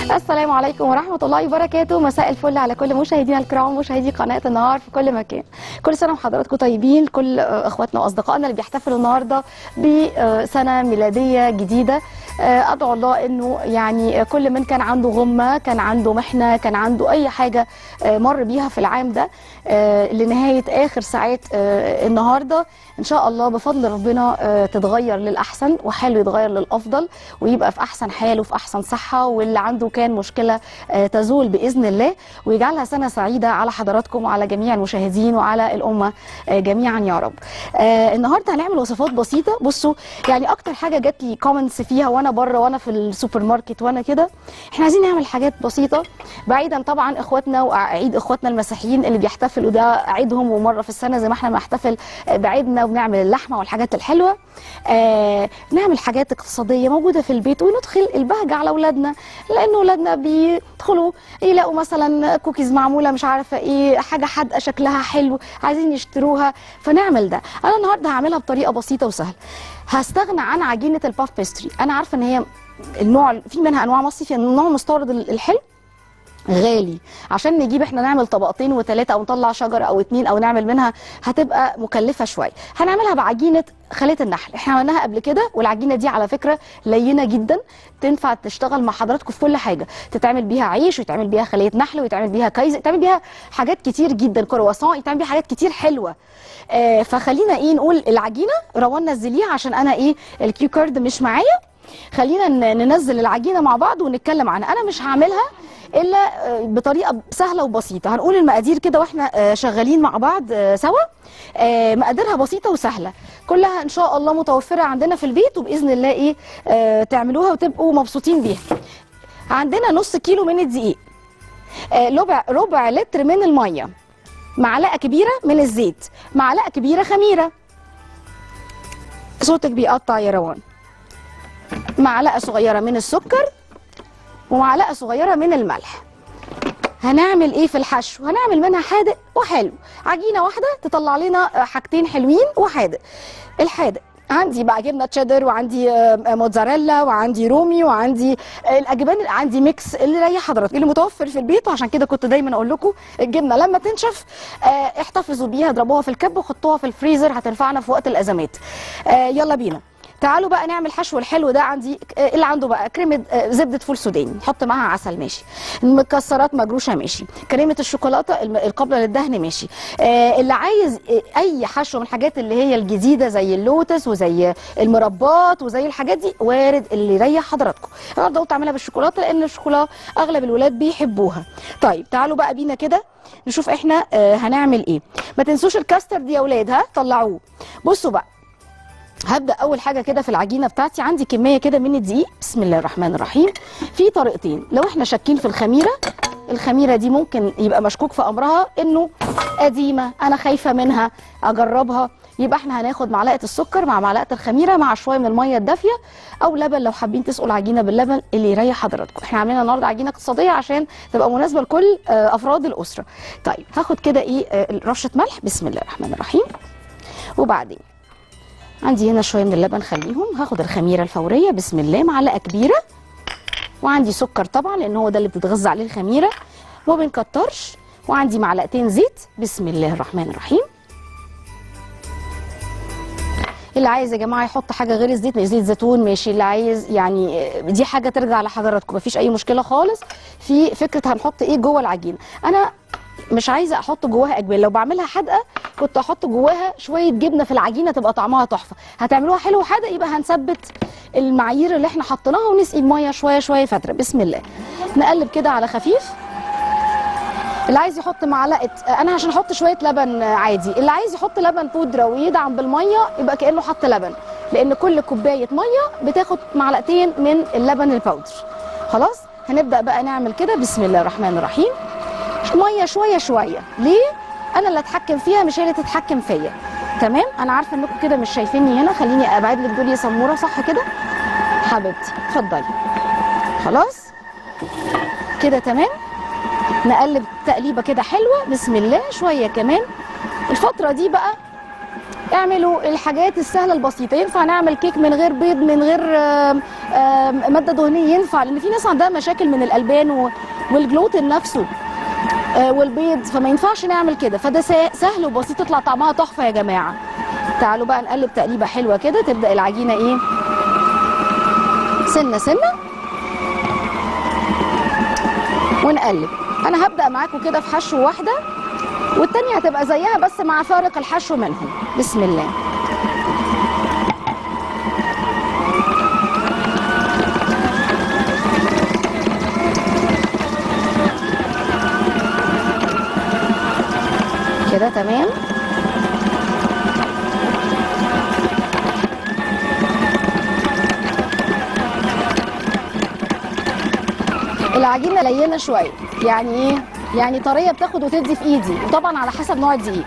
السلام عليكم ورحمة الله وبركاته مساء الفل على كل مشاهدينا الكرام مشاهدي قناة النهار في كل مكان كل سنة وحضراتكم طيبين كل آه، اخواتنا واصدقائنا اللي بيحتفلوا النهاردة بسنة ميلادية جديدة آه، ادعو الله انه يعني كل من كان عنده غمة كان عنده محنة كان عنده اي حاجة آه، مر بيها في العام ده آه، لنهاية اخر ساعات آه، النهاردة ان شاء الله بفضل ربنا آه، تتغير للاحسن وحاله يتغير للافضل ويبقى في احسن حال وفي احسن صحه واللي عنده كان مشكله آه، تزول باذن الله ويجعلها سنه سعيده على حضراتكم وعلى جميع المشاهدين وعلى الامه آه، جميعا يا رب. آه، النهارده هنعمل وصفات بسيطه بصوا يعني اكتر حاجه جات لي كومنتس فيها وانا بره وانا في السوبر ماركت وانا كده احنا عايزين نعمل حاجات بسيطه بعيدا طبعا اخواتنا وعيد اخواتنا المسيحيين اللي بيحتفلوا ده عيدهم ومره في السنه زي ما احنا بنحتفل آه، بعيدنا وبنعمل اللحمه والحاجات الحلوه آه نعمل حاجات اقتصاديه موجوده في البيت وندخل البهجه على اولادنا لان اولادنا بيدخلوا يلاقوا مثلا كوكيز معموله مش عارفه ايه حاجه حادقه شكلها حلو عايزين يشتروها فنعمل ده انا النهارده هعملها بطريقه بسيطه وسهله هستغنى عن عجينه الباف بيستري انا عارفه ان هي النوع في منها انواع مصري في نوع مستورد الحلو غالي عشان نجيب احنا نعمل طبقتين وثلاثه او نطلع شجره او اتنين او نعمل منها هتبقى مكلفه شويه هنعملها بعجينه خليه النحل احنا عملناها قبل كده والعجينه دي على فكره لينه جدا تنفع تشتغل مع حضراتكم في كل حاجه تتعمل بيها عيش ويتعمل بيها خليه نحل ويتعمل بيها كايزر يتعمل بيها حاجات كتير جدا كرواسون يتعمل بيها حاجات كتير حلوه آه فخلينا ايه نقول العجينه روان نزليها عشان انا ايه الكيو كارد مش معايا خلينا ن- ننزل العجينه مع بعض ونتكلم عنها انا مش هعملها الا آه، بطريقه سهله وبسيطه هنقول المقادير كده واحنا آه، شغالين مع بعض آه، سوا آه، مقاديرها بسيطه وسهله كلها ان شاء الله متوفره عندنا في البيت وباذن الله ايه آه، تعملوها وتبقوا مبسوطين بيها عندنا نص كيلو من الدقيق آه، ربع ربع لتر من الميه معلقه كبيره من الزيت معلقه كبيره خميره صوتك بيقطع يا روان معلقه صغيره من السكر ومعلقه صغيره من الملح هنعمل ايه في الحشو هنعمل منها حادق وحلو عجينه واحده تطلع لنا حاجتين حلوين وحادق الحادق عندي بقى جبنه تشيدر وعندي آه، موتزاريلا وعندي رومي وعندي آه، الاجبان عندي ميكس اللي يريح حضرتك اللي متوفر في البيت وعشان كده كنت دايما اقول لكم الجبنه لما تنشف آه، احتفظوا بيها اضربوها في الكب وحطوها في الفريزر هتنفعنا في وقت الازمات آه، يلا بينا تعالوا بقى نعمل حشو الحلو ده عندي آه، اللي عنده بقى كريمه آه، زبده فول سوداني نحط معاها عسل ماشي مكسرات مجروشه ماشي كريمه الشوكولاته الم- القابله للدهن ماشي آه، اللي عايز آه، اي حشو من الحاجات اللي هي الجديده زي اللوتس وزي المربات وزي الحاجات دي وارد اللي يريح حضراتكم النهارده قلت اعملها بالشوكولاته لان الشوكولاته اغلب الولاد بيحبوها طيب تعالوا بقى بينا كده نشوف احنا آه، هنعمل ايه ما تنسوش الكاسترد يا اولاد ها طلعوه بصوا بقى هبدا اول حاجه كده في العجينه بتاعتي عندي كميه كده من الدقيق بسم الله الرحمن الرحيم في طريقتين لو احنا شاكين في الخميره الخميره دي ممكن يبقى مشكوك في امرها انه قديمه انا خايفه منها اجربها يبقى احنا هناخد معلقه السكر مع معلقه الخميره مع شويه من الميه الدافيه او لبن لو حابين تسقوا العجينه باللبن اللي يريح حضراتكم احنا عاملين النهارده عجينه اقتصاديه عشان تبقى مناسبه لكل آه، افراد الاسره طيب هاخد كده ايه آه، رشه ملح بسم الله الرحمن الرحيم وبعدين عندي هنا شويه من اللبن خليهم هاخد الخميره الفوريه بسم الله معلقه كبيره وعندي سكر طبعا لان هو ده اللي بتتغذى عليه الخميره وما بنكترش وعندي معلقتين زيت بسم الله الرحمن الرحيم اللي عايز يا جماعه يحط حاجه غير الزيت زيت زيتون ماشي اللي عايز يعني آه، دي حاجه ترجع لحضراتكم مفيش اي مشكله خالص في فكره هنحط ايه جوه العجينه انا مش عايزه احط جواها اجبان لو بعملها حادقه كنت احط جواها شويه جبنه في العجينه تبقى طعمها تحفه هتعملوها حلو حادق يبقى هنثبت المعايير اللي احنا حطيناها ونسقي الميه شويه شويه فتره بسم الله نقلب كده على خفيف اللي عايز يحط معلقه انا عشان احط شويه لبن عادي اللي عايز يحط لبن بودره ويدعم بالميه يبقى كانه حط لبن لان كل كوبايه ميه بتاخد معلقتين من اللبن الباودر خلاص هنبدا بقى نعمل كده بسم الله الرحمن الرحيم ميه شويه شويه ليه انا اللي اتحكم فيها مش هي اللي تتحكم فيا تمام انا عارفه انكم كده مش شايفيني هنا خليني ابعد لك دول يا سموره صح كده حبيبتي اتفضلي خلاص كده تمام نقلب تقليبه كده حلوه بسم الله شويه كمان الفتره دي بقى اعملوا الحاجات السهله البسيطه ينفع نعمل كيك من غير بيض من غير آم، آم، ماده دهنيه ينفع لان في ناس عندها مشاكل من الالبان و- والجلوتين نفسه آه، والبيض فما ينفعش نعمل كده فده سا- سهل وبسيط تطلع طعمها تحفه يا جماعه تعالوا بقى نقلب تقليبه حلوه كده تبدا العجينه ايه سنه سنه ونقلب انا هبدا معاكم كده في حشو واحده والتانية هتبقى زيها بس مع فارق الحشو منهم بسم الله كده تمام العجينه لينه شويه يعني ايه يعني طريه بتاخد وتدي في ايدي وطبعا على حسب نوع الدقيق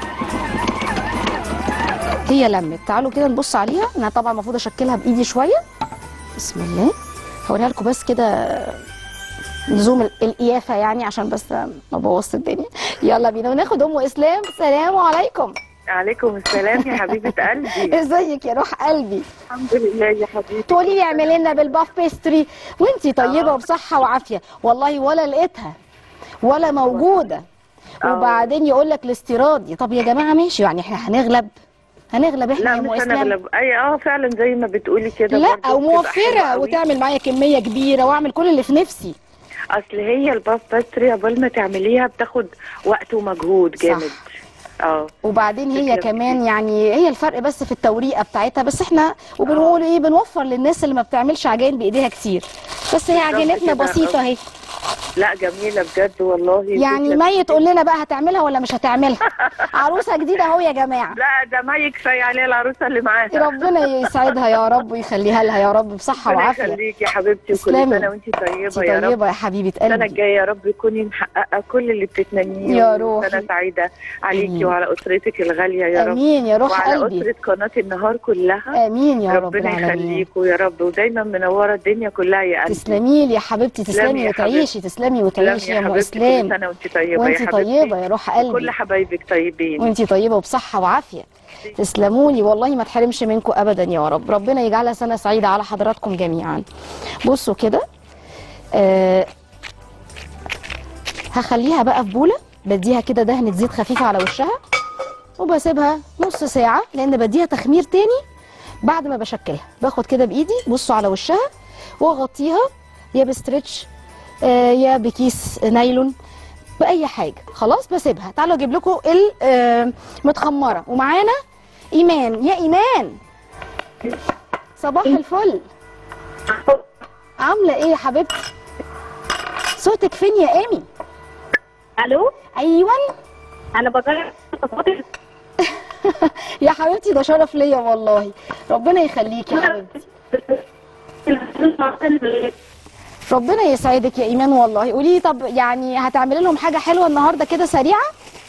هي لمت تعالوا كده نبص عليها انا طبعا المفروض اشكلها بايدي شويه بسم الله هوريها لكم بس كده لزوم ال- القيافه يعني عشان بس ما بوظت الدنيا يلا بينا وناخد ام اسلام سلام عليكم عليكم السلام يا حبيبة قلبي ازيك يا روح قلبي الحمد لله يا حبيبتي تقولي لي اعملي لنا بالباف بيستري وانتي طيبه وبصحه وعافيه والله ولا لقيتها ولا موجوده آه. وبعدين يقول لك الاستيرادي طب يا جماعه ماشي يعني احنا هنغلب هنغلب احنا لا يا ام مش اسلام هنغلب اي اه فعلا زي ما بتقولي كده لا برضه بتبقى حلوة وموفره قوي. وتعمل معايا كميه كبيره واعمل كل اللي في نفسي اصل هي الباف باستري قبل ما تعمليها بتاخد وقت ومجهود صح. جامد اه وبعدين هي تسلم كمان إيديك. يعني هي الفرق بس في التوريقه بتاعتها بس احنا وبنقول ايه بنوفر للناس اللي ما بتعملش عجائن بايديها كتير بس هي بالظبط عجينتنا كده. بسيطه اهي لا جميلة بجد والله يعني تسلم مي إيديك. تقول لنا بقى هتعملها ولا مش هتعملها عروسه جديده اهو يا جماعه لا ده مي كفاية عليها العروسة اللي معاها ربنا يسعدها يا رب ويخليها لها يا رب بصحه ربنا وعافيه يخليك يا حبيبتي وكل تسلمي. سنة وانت طيبة انت يا رب طيبه يا حبيبه السنة قلبي الجاية يا رب تكوني محققة كل اللي بتتمنيه يا روحي. سنة سعيدة عليكي آمين. وعلى أسرتك الغالية يا رب امين يا روح وعلى قلبي أسرة قناة النهار كلها امين يا رب ربنا العالمين يخليكوا يا رب ودايما منورة الدنيا كلها يا قلبي تسلمي لي يا حبيبتي تسلمي تسلمي يا وتعيشي تسلمي تسلمي وتعيشي يا يا ام حبيبتي كل اسلام سنة وانت طيبة يا وانتي حبيبتي طيبه يا روح كل قلبي حبايبك طيبين وانتي طيبه وبصحه وعافيه تسلموني والله ما تحرمش منكم ابدا يا رب ربنا يجعلها سنه سعيده على حضراتكم جميعا بصوا كده آه هخليها بقى في بوله بديها كده دهنه زيت خفيفه على وشها وبسيبها نص ساعه لان بديها تخمير تاني بعد ما بشكلها باخد كده بايدي بصوا على وشها واغطيها يا بستريتش آه يا بكيس نايلون باي حاجه خلاص بسيبها تعالوا اجيب لكم المتخمره ومعانا ايمان يا ايمان صباح الفل عامله ايه يا حبيبتي صوتك فين يا ايمي الو ايوه انا بجرب صوتي يا حبيبتي ده شرف ليا والله ربنا يخليكي يا حبيبتي ربنا يسعدك يا ايمان والله قولي لي طب يعني هتعملي لهم حاجه حلوه النهارده كده سريعه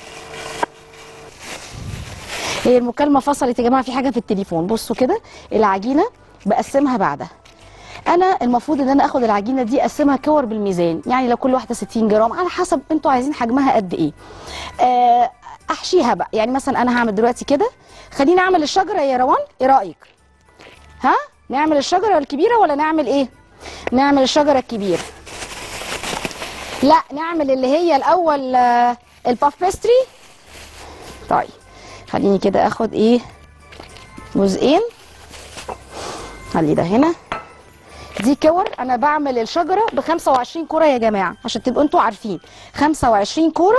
هي المكالمه فصلت يا جماعه في حاجه في التليفون بصوا كده العجينه بقسمها بعدها انا المفروض ان انا اخد العجينه دي اقسمها كور بالميزان يعني لو كل واحده 60 جرام على حسب انتوا عايزين حجمها قد ايه آه، احشيها بقى يعني مثلا انا هعمل دلوقتي كده خليني اعمل الشجره يا روان ايه رايك ها نعمل الشجره الكبيره ولا نعمل ايه نعمل الشجره الكبيره لا نعمل اللي هي الاول آه، الباف بيستري طيب خليني كده اخد ايه جزئين خلي ده هنا دي كور انا بعمل الشجره ب 25 كوره يا جماعه عشان تبقوا انتوا عارفين 25 كوره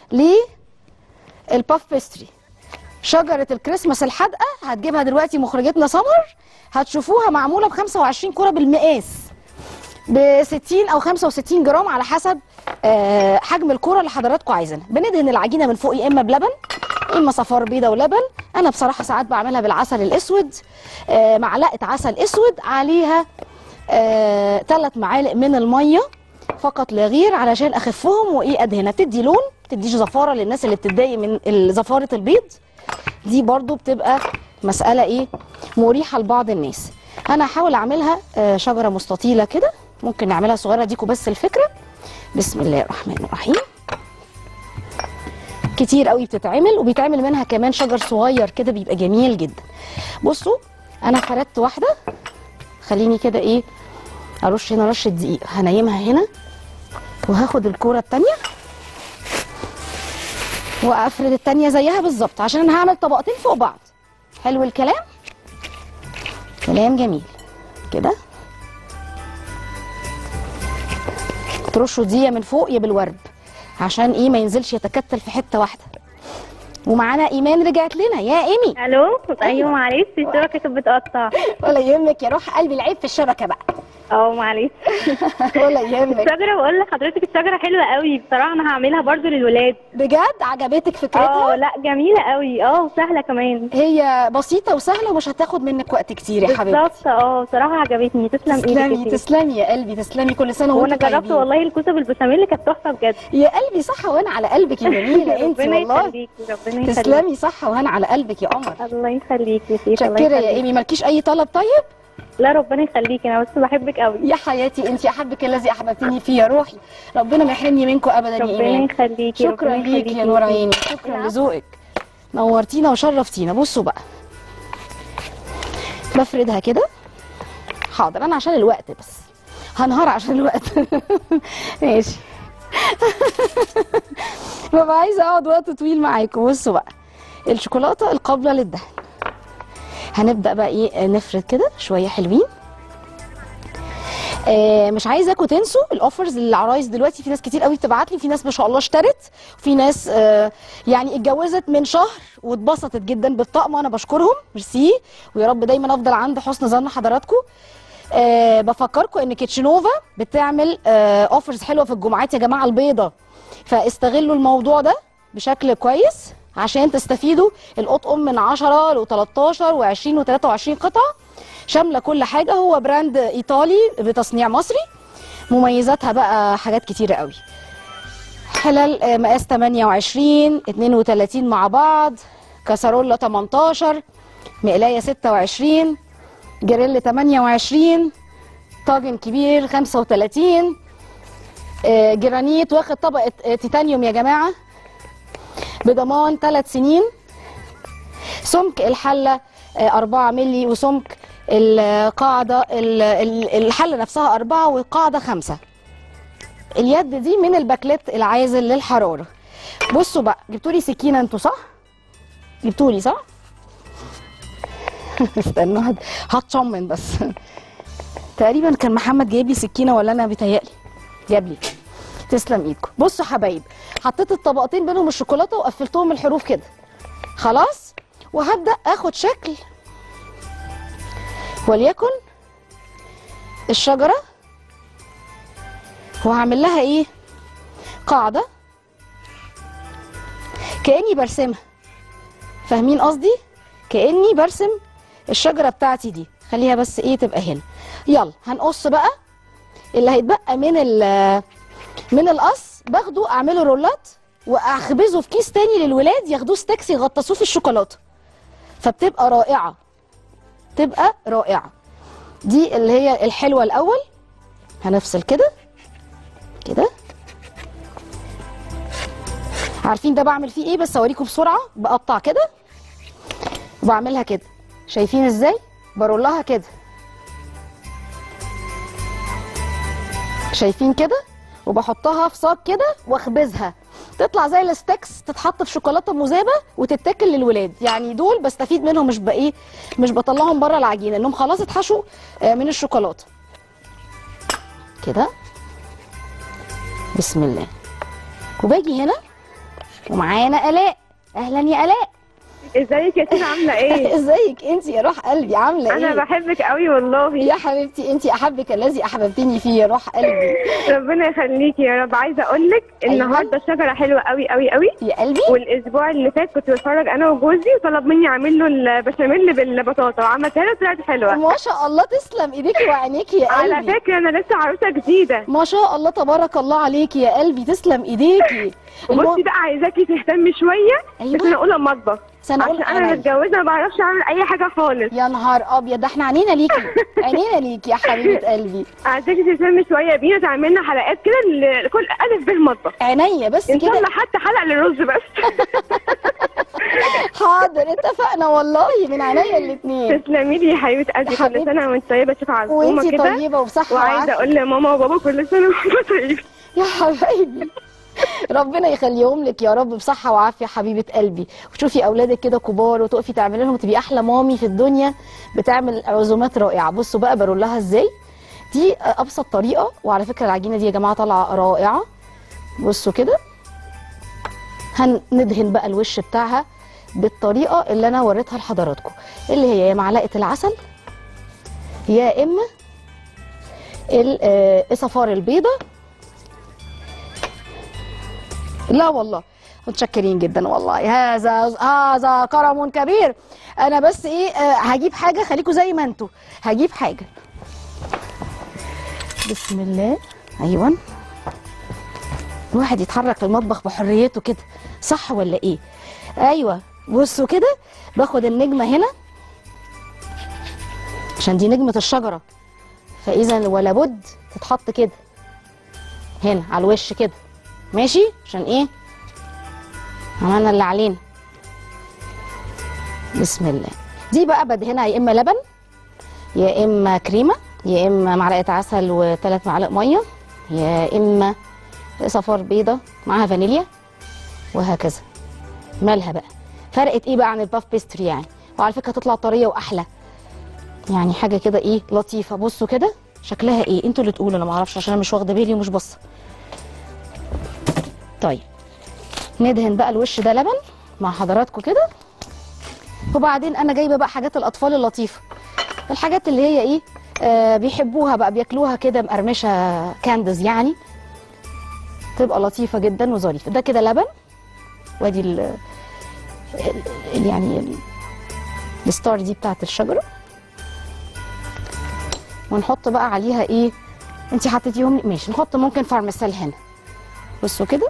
للباف بيستري شجره الكريسماس الحادقه هتجيبها دلوقتي مخرجتنا سمر هتشوفوها معموله ب 25 كوره بالمقاس ب 60 او 65 جرام على حسب آه، حجم الكوره اللي حضراتكم عايزينها بندهن العجينه من فوق يا اما بلبن يا اما صفار بيضه ولبن انا بصراحه ساعات بعملها بالعسل الاسود آه، معلقه عسل اسود عليها ثلاث معالق من الميه فقط لا غير علشان اخفهم وايه ادهنها بتدي لون بتديش زفاره للناس اللي بتتضايق من ال- زفاره البيض دي برضو بتبقى مساله ايه مريحه لبعض الناس انا هحاول اعملها آه، شجره مستطيله كده ممكن نعملها صغيره ديكوا بس الفكره بسم الله الرحمن الرحيم كتير قوي بتتعمل وبيتعمل منها كمان شجر صغير كده بيبقى جميل جدا بصوا انا فردت واحده خليني كده ايه ارش هنا رشه دقيق هنيمها هنا وهاخد الكوره التانيه وافرد التانيه زيها بالظبط عشان انا هعمل طبقتين فوق بعض حلو الكلام كلام جميل كده ترشوا دي يا من فوق يا بالورد عشان ايه ما ينزلش يتكتل في حته واحده ومعانا ايمان رجعت لنا يا ايمي الو ايوه معلش الشبكه كانت بتقطع ولا يهمك يا روح قلبي العيب في الشبكه بقى اه معلش ولا يهمك الشجره بقول لحضرتك الشجره حلوه قوي بصراحه انا هعملها برضو للولاد بجد عجبتك اه فكرتها لا جميله قوي اه وسهله كمان هي بسيطه وسهله ومش هتاخد منك وقت كتير يا حبيبتي بالظبط اه بصراحه عجبتني تسلم ايدك يا تسلمي ستي. تسلمي يا قلبي تسلمي كل سنه وانا وانت جربت طيبين والله الكوسه بالبشاميل اللي كانت تحفه بجد يا قلبي صح وانا على قلبك يا جميله انت ربنا والله يخليكي ربنا يخليكي تسلمي صح وانا على قلبك يا قمر الله يخليكي يا سيدي الله شكرا يا يخليكي. ايمي مالكيش اي طلب طيب لا ربنا يخليكي انا بس بحبك قوي يا حياتي انت احبك الذي احببتني فيه يا روحي ربنا ما يحرمني منكم ابدا يا ربنا ايمان يخليكي شكرا ربنا ليك يخليكي يا نور عيني شكرا لذوقك نورتينا وشرفتينا بصوا بقى بفردها كده حاضر انا عشان الوقت بس هنهار عشان الوقت ماشي ببقى عايزه اقعد وقت طويل معاكم بصوا بقى الشوكولاته القابله للدهن هنبدا بقى ايه نفرد كده شويه حلوين آه، مش عايزاكم تنسوا الاوفرز للعرايس دلوقتي في ناس كتير قوي بتبعت لي في ناس ما شاء الله اشترت وفي ناس آه، يعني اتجوزت من شهر واتبسطت جدا بالطقم وانا بشكرهم ميرسي ويا رب دايما افضل عند حسن ظن حضراتكم أه بفكركم ان كيتشنوفا بتعمل أه اوفرز حلوه في الجمعات يا جماعه البيضه فاستغلوا الموضوع ده بشكل كويس عشان تستفيدوا القطقم من 10 ل 13 و20 و23 قطعه شامله كل حاجه هو براند ايطالي بتصنيع مصري مميزاتها بقى حاجات كتيره قوي حلال آه، مقاس 28 32 مع بعض كاسرولة 18 مقلايه 26 جريل 28 طاجن كبير 35 آه، جرانيت واخد طبقه آه، تيتانيوم يا جماعه بضمان 3 سنين سمك الحله 4 مللي وسمك القاعده ال- ال- الحله نفسها 4 والقاعده 5 اليد دي من الباكليت العازل للحراره بصوا بقى جبتوا لي سكينه انتوا صح جبتوا لي صح استنوا هت- هطمن بس تقريبا كان محمد جايب لي سكينه ولا انا بيتهيألي جاب لي تسلم ايدكم بصوا حبايب حطيت الطبقتين بينهم الشوكولاته وقفلتهم الحروف كده خلاص وهبدا اخد شكل وليكن الشجره وهعمل لها ايه قاعده كاني برسمها فاهمين قصدي كاني برسم الشجره بتاعتي دي خليها بس ايه تبقى هنا يلا هنقص بقى اللي هيتبقى من ال من القص باخده اعمله رولات واخبزه في كيس تاني للولاد ياخدوه ستيكس يغطسوه في الشوكولاته فبتبقى رائعه تبقى رائعه دي اللي هي الحلوه الاول هنفصل كده كده عارفين ده بعمل فيه ايه بس اوريكم بسرعه بقطع كده وبعملها كده شايفين ازاي برولها كده شايفين كده وبحطها في صاج كده واخبزها تطلع زي الستيكس تتحط في شوكولاته مذابه وتتاكل للولاد يعني دول بستفيد منهم مش بايه مش بطلعهم بره العجينه انهم خلاص اتحشوا آه، من الشوكولاته كده بسم الله وباجي هنا ومعانا الاء اهلا يا الاء ازيك يا تينا عامله ايه ازيك انت يا روح قلبي عامله انا ايه بحبك قوي والله يا حبيبتي انت احبك الذي احببتني فيه يا روح قلبي ربنا يخليكي يا رب عايزه اقول لك أيوة. النهارده الشجره حلوه قوي قوي قوي يا قلبي والاسبوع اللي فات كنت بتفرج انا وجوزي وطلب مني اعمل له البشاميل بالبطاطا وعملتها له طلعت حلوه ما شاء الله تسلم ايديكي وعينيكي يا على قلبي فكره انا لسه عروسه جديده ما شاء الله تبارك الله عليكي يا قلبي تسلم ايديكي وبصي المهم- بقى عايزاكي تهتمي شويه أيوة. بس انا اولى المطبخ بس انا اقول عشان انا عينيا. متجوزه ما بعرفش اعمل اي حاجه خالص يا نهار ابيض ده احنا عينينا ليكي عينينا ليكي يا حبيبه قلبي عايزاكي تهتمي شويه بينا تعمل لنا حلقات كده لكل الف به المطبخ عينيا بس ان شاء كده الله حتى حلقه للرز بس حاضر اتفقنا والله من عينيا الاثنين تسلمي لي يا حبيبه قلبي يا حبيبتي. كل سنه وانت طيبه اشوف عزومه وانتي كده طيبه وبصحه وعايزه وعافيه اقول لماما وبابا كل سنه وانتم طيبين يا حبايبي ربنا يخليهم لك يا رب بصحه وعافيه حبيبه قلبي وشوفي اولادك كده كبار وتقفي تعملي لهم تبقي احلى مامي في الدنيا بتعمل عزومات رائعه بصوا بقى برول لها ازاي دي ابسط طريقه وعلى فكره العجينه دي يا جماعه طالعه رائعه بصوا كده هندهن بقى الوش بتاعها بالطريقه اللي انا وريتها لحضراتكم اللي هي يا معلقه العسل يا اما ال- آه، صفار البيضه لا والله متشكرين جدا والله هذا هذا كرم كبير انا بس ايه آه، هجيب حاجه خليكم زي ما انتوا هجيب حاجه بسم الله ايوه الواحد يتحرك في المطبخ بحريته كده صح ولا ايه ايوه بصوا كده باخد النجمه هنا عشان دي نجمه الشجره فاذا ولا بد تتحط كده هنا على الوش كده ماشي عشان ايه عملنا اللي علينا بسم الله دي بقى بدهنها يا اما لبن يا اما كريمه يا اما معلقه عسل وثلاث معالق ميه يا اما صفار بيضه معاها فانيليا وهكذا مالها بقى فرقت ايه بقى عن الباف بيستري يعني وعلى فكره تطلع طريه واحلى يعني حاجه كده ايه لطيفه بصوا كده شكلها ايه انتوا اللي تقولوا انا ما اعرفش عشان انا مش واخده بالي ومش باصه طيب ندهن بقى الوش ده لبن مع حضراتكم كده وبعدين انا جايبه بقى حاجات الاطفال اللطيفه الحاجات اللي هي ايه آه بيحبوها بقى بياكلوها كده مقرمشه كاندز يعني تبقى لطيفه جدا وظريفه ده كده لبن وادي ال ال- ال- يعني ال- الستار دي بتاعت الشجره ونحط بقى عليها ايه انت حطيتيهم ماشي نحط ممكن فارمسيل هنا بصوا كده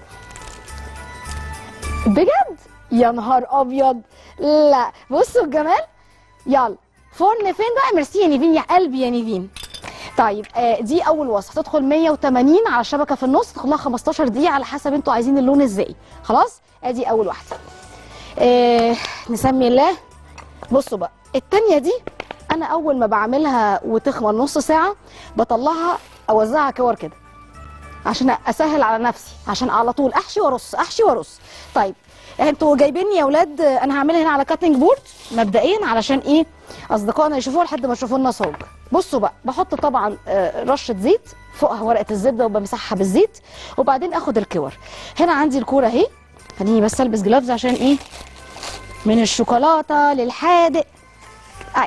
بجد يا نهار ابيض لا بصوا الجمال يلا فرن فين بقى ميرسي يا نيفين يا قلبي يا نيفين طيب آه دي اول وصفه تدخل 180 على الشبكه في النص تدخل لها 15 دقيقه على حسب انتوا عايزين اللون ازاي خلاص ادي اول واحده آه نسمي الله بصوا بقى التانية دي انا اول ما بعملها وتخمر نص ساعه بطلعها اوزعها كور كده عشان اسهل على نفسي عشان على طول احشي وارص احشي وارص طيب انتوا جايبيني يا اولاد انا هعملها هنا على كاتنج بورد مبدئيا علشان ايه اصدقائنا يشوفوها لحد ما يشوفوا لنا صوب بصوا بقى بحط طبعا آه، رشه زيت فوقها ورقه الزبده وبمسحها بالزيت وبعدين اخد الكور هنا عندي الكوره اهي خليني بس البس جلافز عشان ايه من الشوكولاته للحادق اي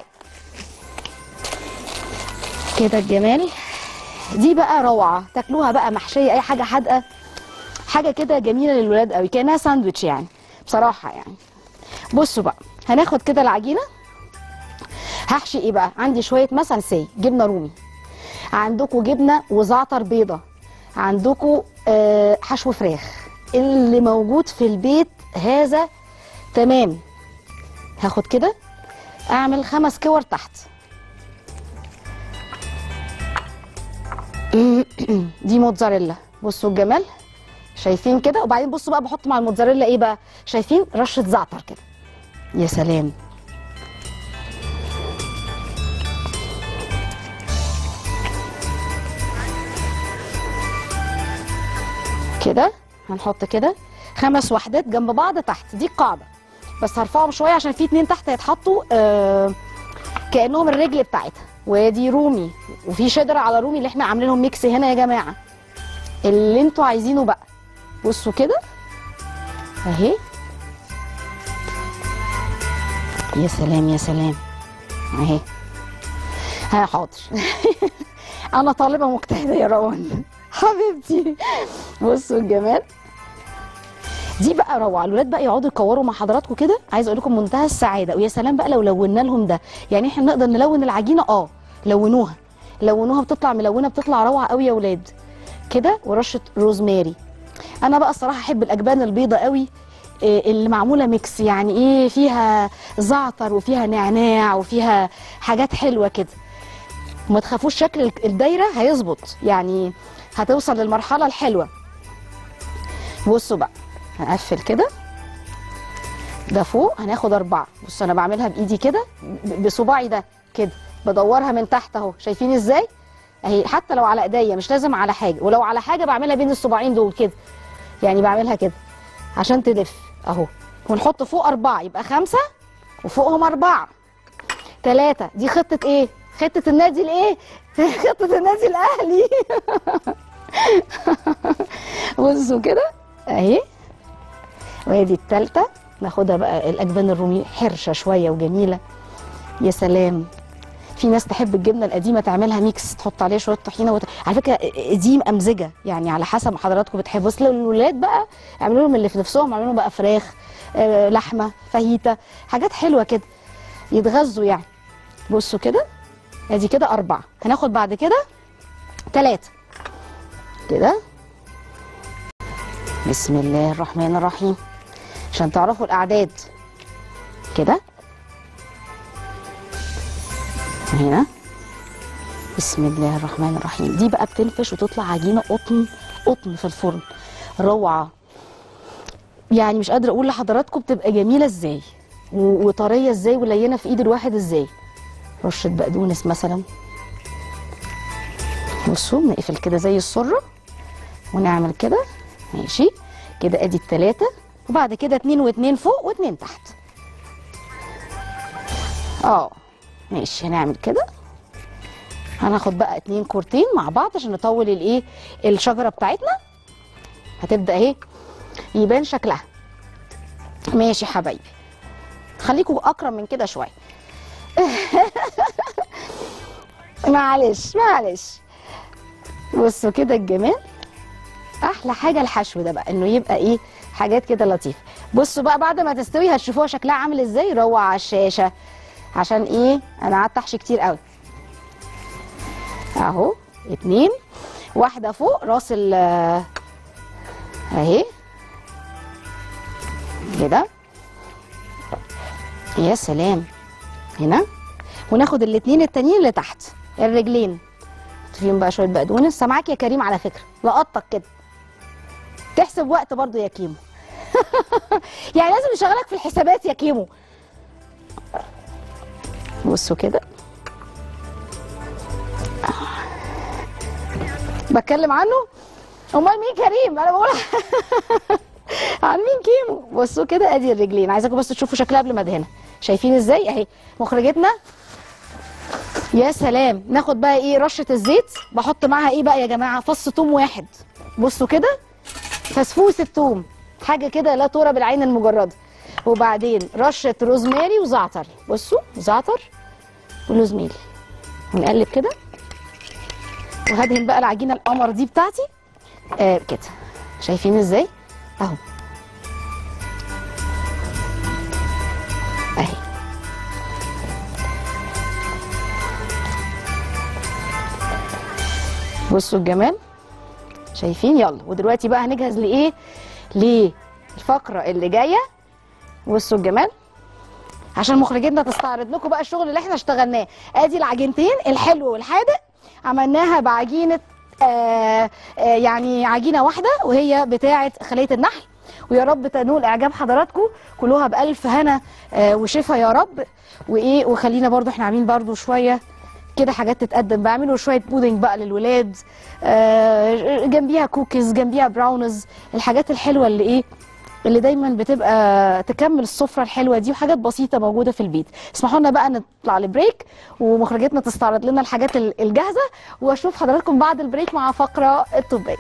كده الجمال دي بقى روعه تاكلوها بقى محشيه اي حاجه حادقه حاجه كده جميله للولاد قوي كانها ساندوتش يعني بصراحه يعني بصوا بقى هناخد كده العجينه هحشي ايه بقى عندي شويه مثلا سي جبنه رومي عندكم جبنه وزعتر بيضه عندكم آه حشو فراخ اللي موجود في البيت هذا تمام هاخد كده اعمل خمس كور تحت دي موتزاريلا بصوا الجمال شايفين كده وبعدين بصوا بقى بحط مع الموتزاريلا ايه بقى شايفين رشه زعتر كده يا سلام كده هنحط كده خمس وحدات جنب بعض تحت دي القاعده بس هرفعهم شويه عشان في اتنين تحت هيتحطوا آه كانهم الرجل بتاعتها وادي رومي وفي شيدر على رومي اللي احنا عاملينهم ميكس هنا يا جماعه اللي انتوا عايزينه بقى بصوا كده اهي يا سلام يا سلام اهي ها حاضر انا طالبه مجتهده يا روان حبيبتي بصوا الجمال دي بقى روعه الولاد بقى يقعدوا يكوروا مع حضراتكم كده عايز اقول لكم منتهى السعاده ويا سلام بقى لو لونا لهم ده يعني احنا نقدر نلون العجينه اه لونوها لونوها بتطلع ملونه بتطلع روعه قوي يا ولاد كده ورشه روزماري انا بقى الصراحه احب الاجبان البيضه قوي إيه اللي معموله ميكس يعني ايه فيها زعتر وفيها نعناع وفيها حاجات حلوه كده وما تخافوش شكل ال- الدايره هيظبط يعني هتوصل للمرحله الحلوه بصوا بقى هنقفل كده ده فوق هناخد اربعه بصوا انا بعملها بايدي كده ب- بصباعي ده كده بدورها من تحت اهو شايفين ازاي اهي حتى لو على ايديا مش لازم على حاجه ولو على حاجه بعملها بين الصباعين دول كده يعني بعملها كده عشان تلف اهو ونحط فوق اربعه يبقى خمسه وفوقهم اربعه ثلاثه دي خطه ايه خطه النادي الايه خطه النادي الاهلي بصوا كده اهي وادي التالتة ناخدها بقى الاجبان الرومي حرشه شويه وجميله يا سلام في ناس تحب الجبنه القديمه تعملها ميكس تحط عليها شويه طحينه وت... على فكره دي امزجه يعني على حسب ما حضراتكم بتحبوا بس للولاد بقى اعملوا لهم اللي في نفسهم اعملوا لهم بقى فراخ آه، لحمه فاهيتا حاجات حلوه كده يتغذوا يعني بصوا كده ادي كده اربعه هناخد بعد كده ثلاثه كده بسم الله الرحمن الرحيم عشان تعرفوا الاعداد كده هنا بسم الله الرحمن الرحيم دي بقى بتنفش وتطلع عجينه قطن قطن في الفرن روعه يعني مش قادره اقول لحضراتكم بتبقى جميله ازاي و- وطريه ازاي ولينه في ايد الواحد ازاي رشه بقدونس مثلا بصوا نقفل كده زي السره ونعمل كده ماشي كده ادي التلاته وبعد كده اتنين واتنين فوق واتنين تحت اه ماشي هنعمل كده هناخد بقى اتنين كورتين مع بعض عشان نطول الايه الشجره بتاعتنا هتبدا اهي يبان شكلها ماشي حبايبي خليكوا اكرم من كده شويه معلش معلش بصوا كده الجمال احلى حاجه الحشو ده بقى انه يبقى ايه حاجات كده لطيفه بصوا بقى بعد ما تستوي هتشوفوها شكلها عامل ازاي روعه على الشاشه عشان ايه انا قعدت احشي كتير قوي اهو اتنين واحده فوق راس ال اهي كده يا سلام هنا وناخد الاتنين التانيين اللي تحت الرجلين حط فيهم بقى شويه بقدونس سامعاك يا كريم على فكره لقطك كده تحسب وقت برضو يا كيمو يعني لازم نشغلك في الحسابات يا كيمو بصوا كده بتكلم عنه امال مين كريم انا بقول عن مين كيمو بصوا كده ادي الرجلين عايزاكم بس تشوفوا شكلها قبل ما ادهنها شايفين ازاي اهي مخرجتنا يا سلام ناخد بقى ايه رشه الزيت بحط معاها ايه بقى يا جماعه فص توم واحد بصوا كده فسفوس التوم حاجه كده لا ترى بالعين المجرده وبعدين رشه روزماري وزعتر بصوا زعتر وروزماري ونقلب كده وهدهن بقى العجينه القمر دي بتاعتي آه كده شايفين ازاي اهو اهي بصوا الجمال شايفين يلا ودلوقتي بقى هنجهز لايه للفقره اللي جايه بصوا الجمال عشان مخرجتنا تستعرض لكم بقى الشغل اللي احنا اشتغلناه ادي العجينتين الحلو والحادق عملناها بعجينه آه آه يعني عجينه واحده وهي بتاعه خليه النحل ويا رب تنول اعجاب حضراتكم كلوها بالف هنا آه وشفا يا رب وايه وخلينا برضو احنا عاملين برضو شويه كده حاجات تتقدم بعملوا شويه بودنج بقى للولاد آه جنبيها كوكيز جنبيها براونز الحاجات الحلوه اللي ايه اللي دايما بتبقى تكمل السفره الحلوه دي وحاجات بسيطه موجوده في البيت اسمحوا لنا بقى نطلع لبريك ومخرجتنا تستعرض لنا الحاجات ال- الجاهزه واشوف حضراتكم بعد البريك مع فقره الطبيه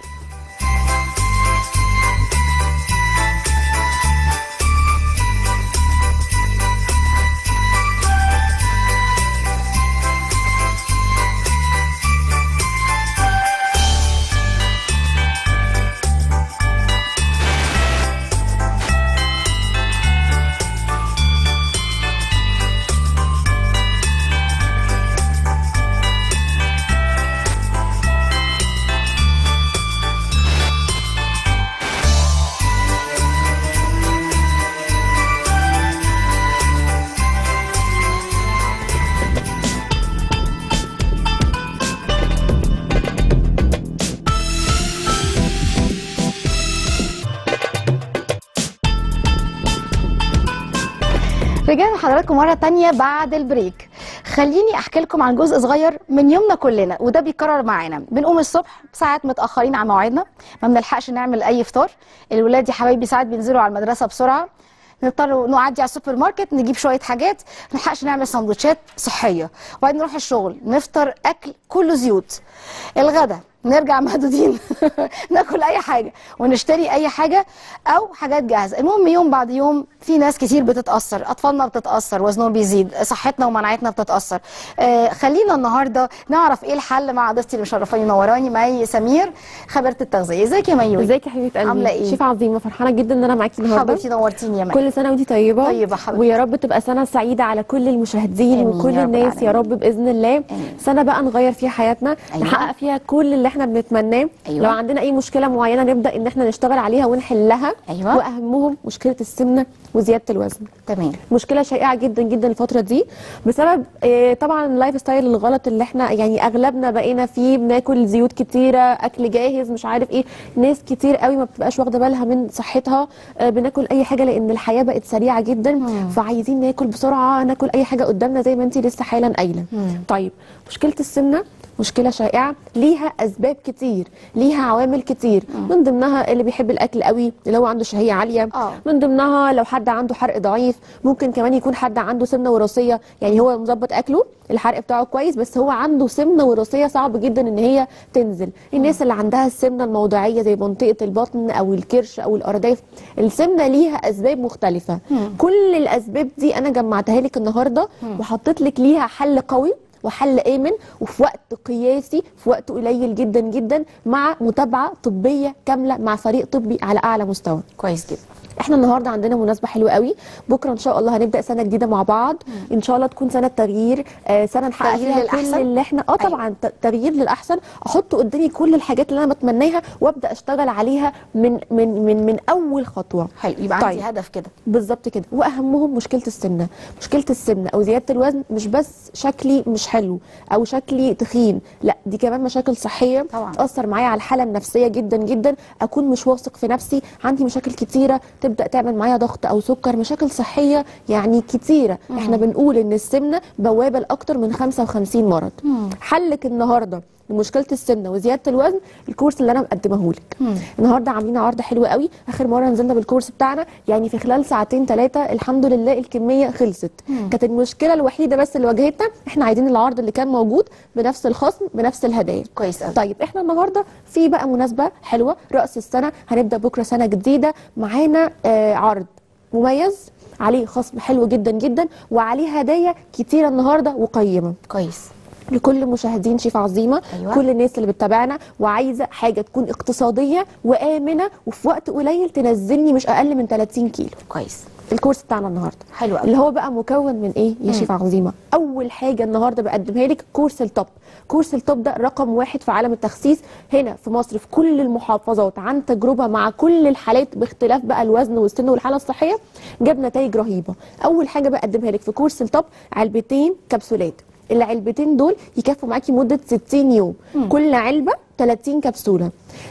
رجعنا لحضراتكم مرة تانية بعد البريك خليني أحكي لكم عن جزء صغير من يومنا كلنا وده بيكرر معانا بنقوم الصبح ساعات متأخرين عن مواعيدنا ما بنلحقش نعمل أي فطار الولاد يا حبايبي ساعات بينزلوا على المدرسة بسرعة نضطر نعدي على السوبر ماركت نجيب شويه حاجات ما نلحقش نعمل سندوتشات صحيه وبعدين نروح الشغل نفطر اكل كله زيوت الغدا نرجع مهدودين ناكل اي حاجه ونشتري اي حاجه او حاجات جاهزه المهم يوم بعد يوم في ناس كتير بتتاثر اطفالنا بتتاثر وزنهم بيزيد صحتنا ومناعتنا بتتاثر آه خلينا النهارده نعرف ايه الحل مع ضيفتي اللي مشرفاني منوراني مي سمير خبيره التغذيه ازيك يا ميوي ازيك يا حبيبه قلبي عاملة إيه؟ شيف عظيمه فرحانه جدا ان انا معاكي النهارده حبيبتي نورتيني يا مي كل سنه وانت طيبه طيبة حبيبتي. ويا رب تبقى سنه سعيده على كل المشاهدين آمين وكل يا رب الناس يا رب العالمين. باذن الله آمين. سنه بقى نغير فيها حياتنا أيوة. نحقق فيها كل اللي احنا بنتمناه أيوة. لو عندنا اي مشكله معينه نبدا ان احنا نشتغل عليها ونحلها أيوة. واهمهم مشكله السمنه وزياده الوزن تمام مشكله شائعه جدا جدا الفتره دي بسبب آه، طبعا اللايف ستايل الغلط اللي احنا يعني اغلبنا بقينا فيه بناكل زيوت كتيره اكل جاهز مش عارف ايه ناس كتير قوي ما بتبقاش واخده بالها من صحتها آه، بناكل اي حاجه لان الحياه بقت سريعه جدا فعايزين ناكل بسرعه ناكل اي حاجه قدامنا زي ما انت لسه حالا قايله طيب مشكله السمنه مشكله شائعه ليها اسباب كتير ليها عوامل كتير من ضمنها اللي بيحب الاكل قوي اللي هو عنده شهيه عاليه آه. من ضمنها لو حد عنده حرق ضعيف ممكن كمان يكون حد عنده سمنه وراثيه يعني هو مظبط اكله الحرق بتاعه كويس بس هو عنده سمنه وراثيه صعب جدا ان هي تنزل الناس اللي عندها السمنه الموضعيه زي منطقه البطن او الكرش او الارداف السمنه ليها اسباب مختلفه كل الاسباب دي انا جمعتها لك النهارده وحطيت لك ليها حل قوي وحل امن وفي وقت قياسي في وقت قليل جدا جدا مع متابعه طبيه كامله مع فريق طبي على اعلى مستوى كويس جدا احنا النهارده عندنا مناسبه حلوه قوي بكره ان شاء الله هنبدا سنه جديده مع بعض ان شاء الله تكون سنه تغيير آه سنه نحقق تغيير فيها للأحسن؟ كل اللي احنا اه طبعا ت- تغيير للاحسن احط قدامي كل الحاجات اللي انا بتمناها وابدا اشتغل عليها من من من من اول خطوه حلو يبقى طيب. عندي هدف كده بالظبط كده واهمهم مشكله السمنه مشكله السمنه او زياده الوزن مش بس شكلي مش حلو او شكلي تخين لا دي كمان مشاكل صحيه طبعاً. تاثر معايا على الحاله النفسيه جدا جدا اكون مش واثق في نفسي عندي مشاكل كتيره تبدا تعمل معايا ضغط او سكر مشاكل صحيه يعني كتيره احنا بنقول ان السمنه بوابه لاكتر من 55 مرض حلك النهارده لمشكله السمنه وزياده الوزن الكورس اللي انا مقدمه لك النهارده عاملين عرض حلو قوي اخر مره نزلنا بالكورس بتاعنا يعني في خلال ساعتين ثلاثه الحمد لله الكميه خلصت كانت المشكله الوحيده بس اللي واجهتنا احنا عايزين العرض اللي كان موجود بنفس الخصم بنفس الهدايا كويس قوي طيب احنا النهارده في بقى مناسبه حلوه راس السنه هنبدا بكره سنه جديده معانا آه عرض مميز عليه خصم حلو جدا جدا وعليه هدايا كتيره النهارده وقيمه كويس لكل مشاهدين شيف عظيمه أيوة. كل الناس اللي بتتابعنا وعايزه حاجه تكون اقتصاديه وامنه وفي وقت قليل تنزلني مش اقل من 30 كيلو كويس الكورس بتاعنا النهارده حلو قوي اللي هو بقى مكون من ايه يا شيف عظيمه اول حاجه النهارده بقدمها لك كورس التوب كورس التوب ده رقم واحد في عالم التخسيس هنا في مصر في كل المحافظات عن تجربه مع كل الحالات باختلاف بقى الوزن والسن والحاله الصحيه جاب نتائج رهيبه اول حاجه بقدمها لك في كورس التوب علبتين كبسولات العلبتين دول يكفوا معاكي مده 60 يوم كل علبه 30 كبسوله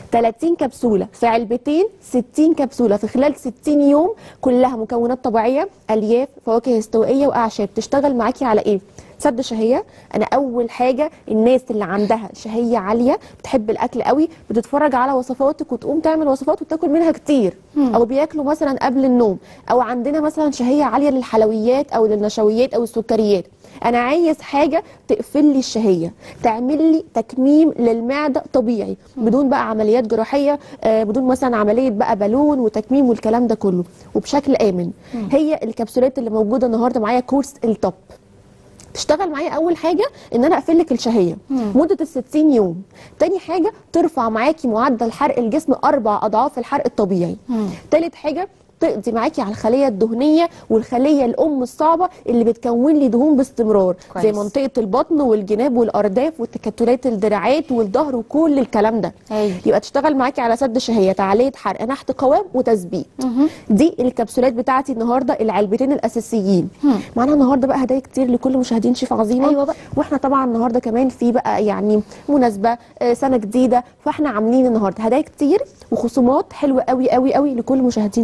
30 كبسوله في علبتين 60 كبسوله في خلال 60 يوم كلها مكونات طبيعيه الياف فواكه استوائيه واعشاب تشتغل معاكي على ايه سد شهيه انا اول حاجه الناس اللي عندها شهيه عاليه بتحب الاكل قوي بتتفرج على وصفاتك وتقوم تعمل وصفات وتاكل منها كتير او بياكلوا مثلا قبل النوم او عندنا مثلا شهيه عاليه للحلويات او للنشويات او السكريات انا عايز حاجه تقفل لي الشهيه تعمل لي تكميم للمعده طبيعي بدون بقى عمليات جراحيه آه، بدون مثلا عمليه بقى بالون وتكميم والكلام ده كله وبشكل امن هي الكبسولات اللي موجوده النهارده معايا كورس التوب تشتغل معايا اول حاجه ان انا اقفل لك الشهيه مده ال 60 يوم تاني حاجه ترفع معاكي معدل حرق الجسم اربع اضعاف الحرق الطبيعي تالت حاجه تقضي معاكي على الخليه الدهنيه والخليه الام الصعبه اللي بتكون لي دهون باستمرار كويس. زي منطقه البطن والجناب والارداف وتكتلات الدراعات والظهر وكل الكلام ده هايل. يبقى تشتغل معاكي على سد شهيه تعليه حرق نحت قوام وتثبيت دي الكبسولات بتاعتي النهارده العلبتين الاساسيين معانا النهارده بقى هدايا كتير لكل مشاهدين شيف عظيمه أيوة بقى. واحنا طبعا النهارده كمان في بقى يعني مناسبه آه، سنه جديده فاحنا عاملين النهارده هدايا كتير وخصومات حلوه قوي قوي قوي لكل مشاهدين شيف عظيمه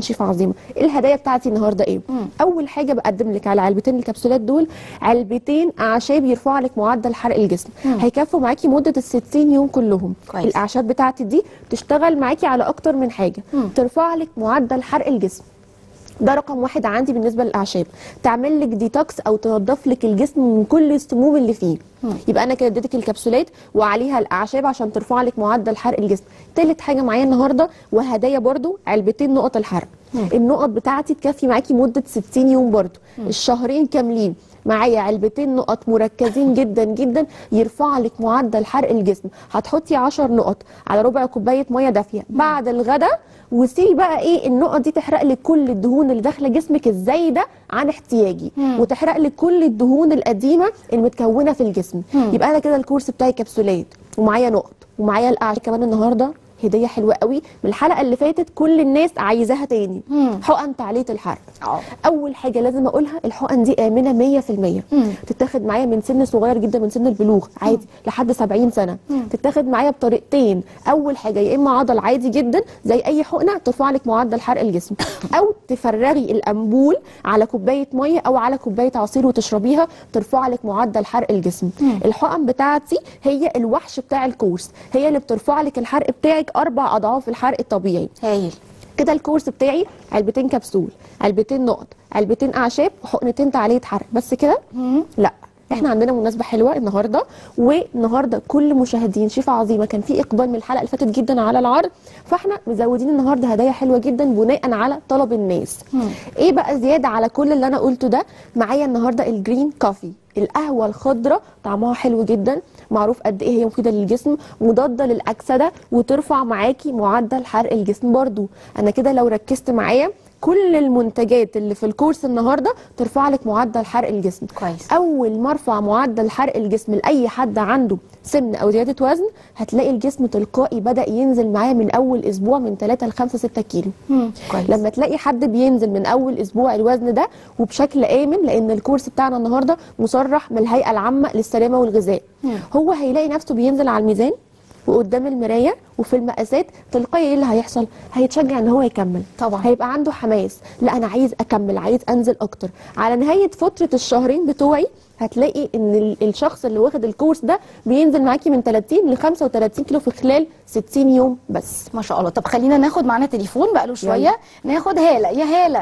عظيمه الهدايا بتاعتي النهارده ايه اول حاجه بقدم لك على علبتين الكبسولات دول علبتين اعشاب يرفع لك معدل حرق الجسم هيكفوا معاكي مده ال 60 يوم كلهم كويس. الاعشاب بتاعتي دي بتشتغل معاكي على اكتر من حاجه ترفع لك معدل حرق الجسم ده رقم واحد عندي بالنسبه للاعشاب تعمل لك ديتوكس او تنظف لك الجسم من كل السموم اللي فيه يبقى انا كده اديتك الكبسولات وعليها الاعشاب عشان ترفع لك معدل حرق الجسم تالت حاجه معايا النهارده وهدايا برضو علبتين نقط الحرق النقط بتاعتي تكفي معاكي مده 60 يوم برضو الشهرين كاملين معايا علبتين نقط مركزين جدا جدا يرفع لك معدل حرق الجسم هتحطي 10 نقط على ربع كوبايه ميه دافيه بعد الغداء وسيبي بقى ايه النقط دي تحرق لك كل الدهون اللي داخله جسمك الزايده عن احتياجي وتحرق لك كل الدهون القديمه المتكونه في الجسم يبقى انا كده الكورس بتاعي كبسولات ومعايا نقط ومعايا الاعشاب كمان النهارده هديه حلوه قوي من الحلقه اللي فاتت كل الناس عايزاها تاني حقن تعليه الحرق اه اول حاجه لازم اقولها الحقن دي امنه 100% تتاخد معايا من سن صغير جدا من سن البلوغ عادي لحد 70 سنه تتاخد معايا بطريقتين اول حاجه يا اما عضل عادي جدا زي اي حقنه ترفع لك معدل حرق الجسم او تفرغي الامبول على كوبايه ميه او على كوبايه عصير وتشربيها ترفع لك معدل حرق الجسم الحقن بتاعتي هي الوحش بتاع الكورس هي اللي بترفع لك الحرق بتاعك اربع اضعاف الحرق الطبيعي هايل كده الكورس بتاعي علبتين كبسول علبتين نقط علبتين اعشاب وحقنتين تعليه حرق بس كده لا احنا عندنا مناسبه حلوه النهارده والنهارده كل مشاهدين شفا عظيمه كان في اقبال من الحلقه اللي فاتت جدا على العرض فاحنا مزودين النهارده هدايا حلوه جدا بناء على طلب الناس ايه بقى زياده على كل اللي انا قلته ده معايا النهارده الجرين كوفي القهوه الخضراء طعمها حلو جدا معروف قد ايه هي مفيده للجسم مضاده للاكسده وترفع معاكي معدل حرق الجسم برضو انا كده لو ركزت معايا كل المنتجات اللي في الكورس النهارده ترفع لك معدل حرق الجسم كويس. اول ما ارفع معدل حرق الجسم لاي حد عنده سمن او زياده وزن هتلاقي الجسم تلقائي بدا ينزل معاه من اول اسبوع من 3 ل 5 6 كيلو كويس. لما تلاقي حد بينزل من اول اسبوع الوزن ده وبشكل امن لان الكورس بتاعنا النهارده مصرح من الهيئه العامه للسلامه والغذاء هو هيلاقي نفسه بينزل على الميزان وقدام المرايه وفي المقاسات تلقائي ايه اللي هيحصل هيتشجع ان هو يكمل طبعا. هيبقى عنده حماس لا انا عايز اكمل عايز انزل اكتر على نهايه فتره الشهرين بتوعي هتلاقي ان ال- الشخص اللي واخد الكورس ده بينزل معاكي من 30 ل 35 كيلو في خلال 60 يوم بس ما شاء الله طب خلينا ناخد معانا تليفون بقاله شويه ناخد هاله يا هاله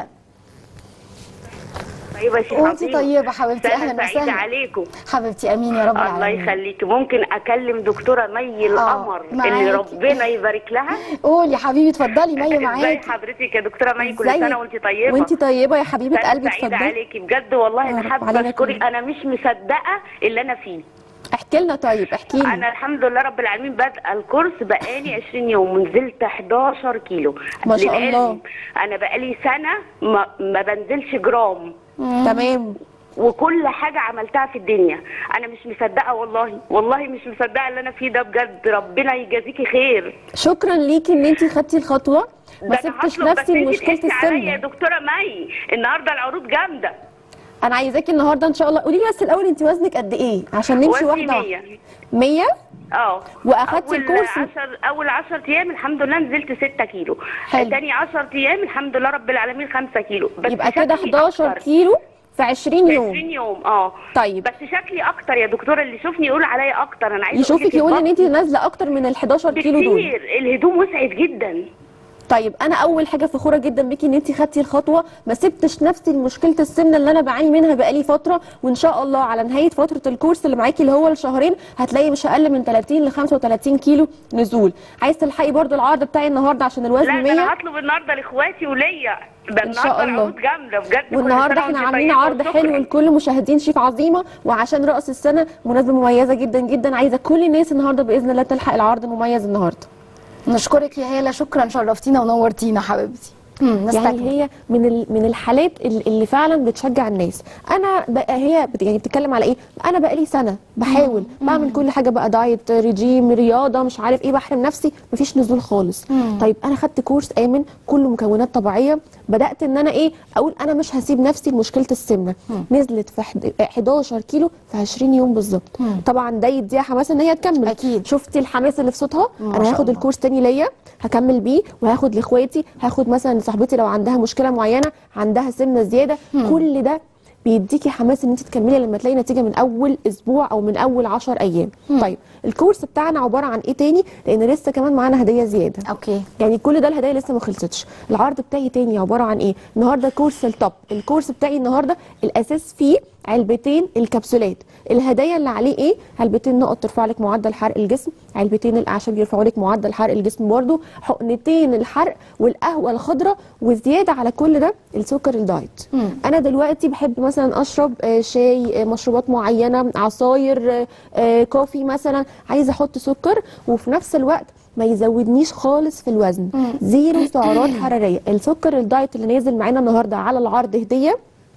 طيبه شيخ وانت عظيم. طيبه حبيبتي سنة اهلا سعيدة وسهلا عليكم حبيبتي امين يا رب الله العالمين يخليكي ممكن اكلم دكتوره مي القمر معاكي. اللي ربنا يبارك لها قولي يا حبيبي اتفضلي مي ازاي معاكي حضرتك يا دكتوره مي كل ازيك؟ سنه وانت طيبه وانت طيبه يا حبيبه سنة قلبي سعيدة اتفضلي عليكي بجد والله يا انا رب حابه علينا اشكرك كلنا. انا مش مصدقه اللي انا فيه احكي لنا طيب احكي لي انا الحمد لله رب العالمين بادئه الكورس بقالي 20 يوم ونزلت 11 كيلو ما شاء للعلم الله. انا بقالي سنه ما, ما بنزلش جرام تمام وكل حاجه عملتها في الدنيا انا مش مصدقه والله والله مش مصدقه اللي انا فيه ده بجد ربنا يجازيكي خير شكرا ليكي ان انت خدتي الخطوه ما ده أنا سبتش هطلب، بس نفسي انتي لمشكله تحسي عليا يا السمنه دكتوره مي النهارده العروض جامده انا عايزاكي النهارده ان شاء الله قولي لي بس الاول انت وزنك قد ايه عشان نمشي وزني واحده 100 واحده 100 اه واخدتي أول الكورس عشر اول 10 ايام الحمد لله نزلت 6 كيلو حلو. تاني 10 ايام الحمد لله رب العالمين 5 كيلو بس يبقى كده شكلي 11 أكتر. كيلو في 20 يوم 20 يوم اه طيب. بس شكلي اكتر يا دكتوره اللي يشوفني يقول عليا اكتر انا عايزه أقول يشوفك لك يقول ان انت البطن نازله اكتر من ال 11 كيلو دول كتير الهدوم وسعت جدا طيب انا اول حاجه فخوره جدا بيكي ان انت خدتي الخطوه ما سبتش نفسي لمشكله السمنه اللي انا بعاني منها بقالي فتره وان شاء الله على نهايه فتره الكورس اللي معاكي اللي هو الشهرين هتلاقي مش اقل من 30 ل 35 كيلو نزول عايز تلحقي برضو العرض بتاعي النهارده عشان الوزن لا ده 100 انا هطلب النهارده لاخواتي وليا ده إن شاء النهارده الله. العروض جامده بجد كل والنهارده سنة احنا وأنت عاملين طيبة عرض وشكراً. حلو لكل مشاهدين شيف عظيمه وعشان راس السنه مناسبه مميزه جدا جدا عايزه كل الناس النهارده باذن الله تلحق العرض المميز النهارده نشكرك يا هاله شكرا شرفتينا ونورتينا حبيبتي مم، يعني نستكمل هي من ال- من الحالات ال- اللي فعلا بتشجع الناس انا بقى هي بت يعني بتتكلم على ايه انا بقى لي سنه بحاول بعمل كل حاجه بقى دايت ريجيم رياضه مش عارف ايه بحرم نفسي مفيش نزول خالص طيب انا خدت كورس امن كله مكونات طبيعيه بدات ان انا ايه اقول انا مش هسيب نفسي لمشكله السمنه نزلت في حد- 11 كيلو في 20 يوم بالظبط طبعا ده يديها حماس ان هي تكمل أكيد. شفتي الحماس اللي في صوتها ما انا شاء هاخد الله. الكورس تاني ليا هكمل بيه وهاخد لاخواتي هاخد مثلا صاحبتي لو عندها مشكله معينه عندها سمنه زياده كل ده بيديكي حماس ان انت تكملي لما تلاقي نتيجه من اول اسبوع او من اول 10 ايام طيب الكورس بتاعنا عباره عن ايه تاني لان لسه كمان معانا هديه زياده اوكي يعني كل ده الهدايا لسه ما خلصتش العرض بتاعي تاني عباره عن ايه النهارده كورس التوب الكورس بتاعي النهارده الاساس فيه علبتين الكبسولات الهدايا اللي عليه ايه علبتين نقط ترفع لك معدل حرق الجسم علبتين الاعشاب يرفعوا لك معدل حرق الجسم برضه حقنتين الحرق والقهوه الخضراء وزياده على كل ده السكر الدايت انا دلوقتي بحب مثلا اشرب آه، شاي آه، مشروبات معينه عصاير آه، آه، كوفي مثلا عايزه احط سكر وفي نفس الوقت ما يزودنيش خالص في الوزن زيرو سعرات حراريه السكر الدايت اللي نازل معانا النهارده على العرض هديه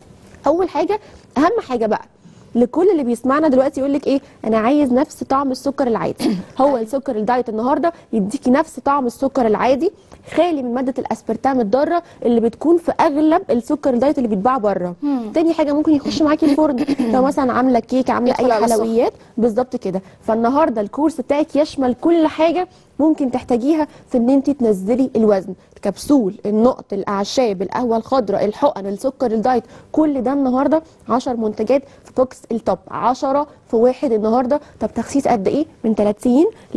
اول حاجه اهم حاجه بقى لكل اللي بيسمعنا دلوقتي يقول لك ايه انا عايز نفس طعم السكر العادي هو السكر الدايت النهارده يديكي نفس طعم السكر العادي خالي من ماده الاسبرتام الضاره اللي بتكون في اغلب السكر الدايت اللي بيتباع بره تاني حاجه ممكن يخش معاكي الفرن لو مثلا عامله كيك عامله يدخل اي على السخن. حلويات بالظبط كده فالنهارده الكورس بتاعك يشمل كل حاجه ممكن تحتاجيها في ان انت تنزلي الوزن الكبسول النقط الاعشاب القهوه الخضراء الحقن السكر الدايت كل ده النهارده 10 منتجات في بوكس التوب 10 في واحد النهارده طب تخسيس قد ايه من 30 ل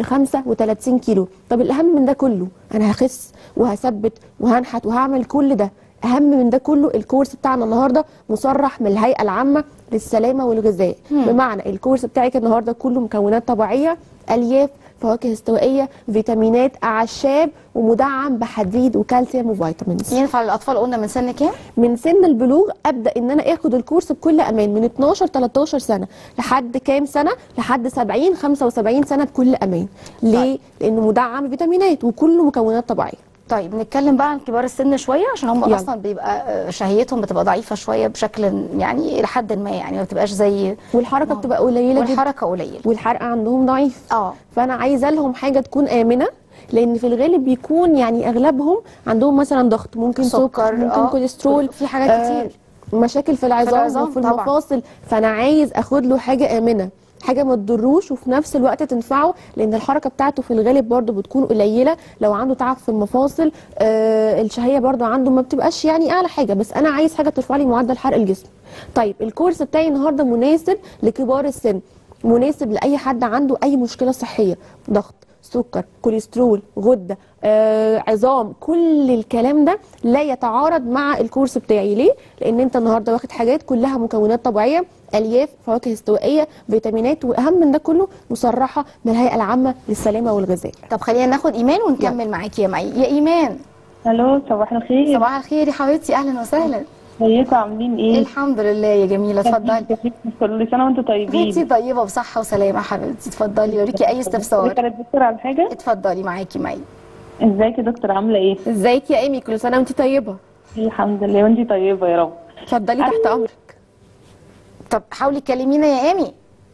35 كيلو طب الاهم من ده كله انا هخس وهثبت وهنحت وهعمل كل ده اهم من ده كله الكورس بتاعنا النهارده مصرح من الهيئه العامه للسلامه والغذاء بمعنى الكورس بتاعك النهارده كله مكونات طبيعيه الياف فواكه استوائيه فيتامينات اعشاب ومدعم بحديد وكالسيوم وفيتامينز ينفع للاطفال قلنا من سن كام من سن البلوغ ابدا ان انا اخد الكورس بكل امان من 12 13 سنه لحد كام سنه لحد 70 75 سنه بكل امان ليه لانه مدعم فيتامينات وكله مكونات طبيعيه طيب نتكلم بقى عن كبار السن شويه عشان هم يلا. اصلا بيبقى آه، شهيتهم بتبقى ضعيفه شويه بشكل يعني الى حد ما يعني ما بتبقاش زي والحركه آه. بتبقى قليله جدا والحركه قليله والحرق عندهم ضعيف اه فانا عايزه لهم حاجه تكون امنه لان في الغالب بيكون يعني اغلبهم عندهم مثلا ضغط ممكن سكر، سكر ممكن آه. كوليسترول في حاجات كتير. مشاكل في العظام, العظام وفي طبعاً. المفاصل فانا عايز اخد له حاجه امنه حاجه ما تضروش وفي نفس الوقت تنفعه لان الحركه بتاعته في الغالب برضو بتكون قليله لو عنده تعب في المفاصل آه الشهيه برضو عنده ما بتبقاش يعني اعلى حاجه بس انا عايز حاجه ترفع لي معدل حرق الجسم طيب الكورس بتاعي النهارده مناسب لكبار السن مناسب لاي حد عنده اي مشكله صحيه ضغط سكر كوليسترول غده آه، عظام كل الكلام ده لا يتعارض مع الكورس بتاعي ليه لان انت النهارده واخد حاجات كلها مكونات طبيعيه الياف فواكه استوائيه فيتامينات واهم من ده كله مصرحه من الهيئه العامه للسلامه والغذاء طب خلينا ناخد ايمان ونكمل معاكي يا معي يا ايمان الو صباح الخير صباح الخير يا حبيبتي اهلا وسهلا ازيكم عاملين ايه؟ الحمد لله يا جميله اتفضلي كل سنه وانتم انتي طيبين طيبه بصحه وسلامه يا حبيبتي اتفضلي لوريكي اي استفسار كانت دكتور على حاجه اتفضلي معاكي معي ازيك يا دكتور عامله ايه؟ ازيك يا ايمي كل سنه وانت طيبه الحمد لله وانتي طيبه يا رب اتفضلي تحت امرك طب حاولي تكلمينا يا ايمي